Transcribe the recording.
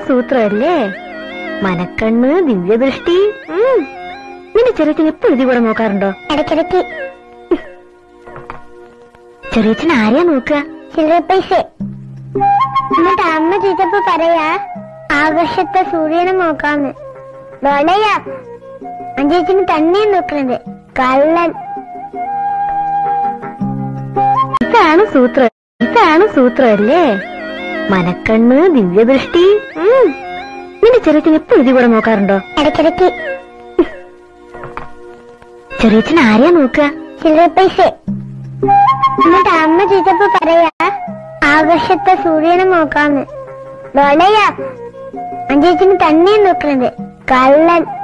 സൂത്രമല്ലേ മനക്കണ്ണ് ദിവ്യദൃഷ്ടി ഉം. നിന്റെ ചെറിയച്ചൻ എപ്പോഴും ഇതി കൂടെ നോക്കാറുണ്ടോ ഇടയ്ക്കിടയ്ക്ക് ചെറിയച്ചൻ ആരെയാ നോക്കുക ചില്ലറ പൈസ എന്നിട്ട് അമ്മ ചോദിച്ചപ്പോ പറയാ ആകാശത്തെ സൂര്യനെ നോക്കാന്ന് ഡോളയാ അഞ്ചേച്ചിന് തന്നെ നോക്കണത് കള്ളൻ ഇതാണ് സൂത്രം ഇതാണ് സൂത്രമല്ലേ മനക്കണ്ണ് ദിവ്യദൃഷ്ടി ഉം. നിന്റെ ചെറിയച്ചൻ എപ്പോഴും ഇതി കൂടെ നോക്കാറുണ്ടോ ഇടയ്ക്കിടയ്ക്ക് ചെറിയച്ചൻ ആരെയാ നോക്കുക ചില്ലറ പൈസ എന്നിട്ട് അമ്മ ചോദിച്ചപ്പോ പറയാ ആകാശത്തെ സൂര്യനെ നോക്കാന്ന് ഡോളയാ അഞ്ചേച്ചിന് തന്നെ നോക്കണത് കള്ളൻ